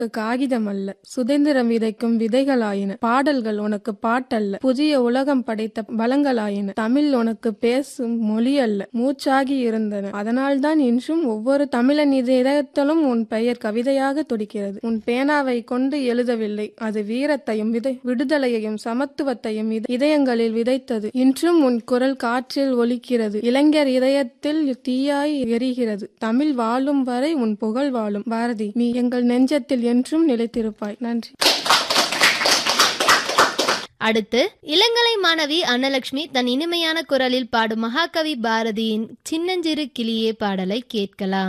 காகிதம் அல்ல சுதந்திரம் விதைக்கும் விதைகளாயின பாடல்கள் உனக்கு பாட்டல்ல புதிய உலகம் படைத்த பலங்களாயின தமிழ் உனக்கு பேசும் மொழி அல்ல மூச்சாகி இருந்தன அதனால்தான் இன்றும் ஒவ்வொரு தமிழன் இதயத்திலும் உன் பெயர் கவிதையாக துடிக்கிறது உன் பேனாவை கொண்டு எழுதவில்லை அது வீரத்தையும் விதை விடுதலையையும் சமத்துவத்தையும் இத- இதயங்களில் விதைத்தது இன்றும் உன் குரல் காற்றில் ஒலிக்கிறது இளைஞர் இதயத்தில் தீயாய் எரிகிறது தமிழ் வாழும் வரை உன் புகழ் வாழும் பாரதி நீ எங்கள் நெஞ்சத்தில் என்றும் நிலைத்திருப்பாய் நன்றி அடுத்து இளங்கலை மாணவி அன்னலட்சுமி தன் இனிமையான குரலில் பாடும் மகாகவி பாரதியின் சின்னஞ்சிறு கிளியே பாடலை கேட்கலாம்